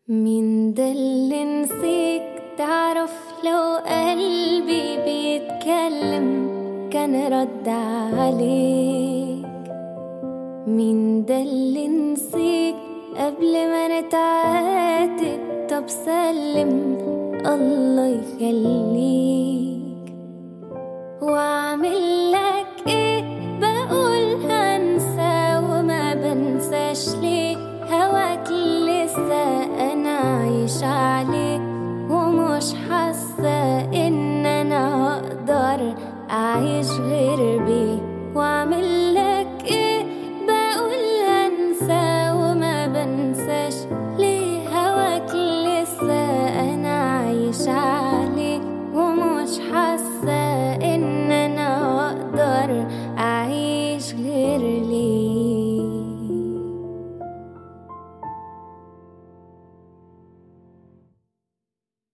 مين ده اللي نسيك تعرف لو قلبي بيتكلم كان رد عليك مين ده اللي نسيك قبل ما نتعاتب طب سلم الله يخليك واعمل لك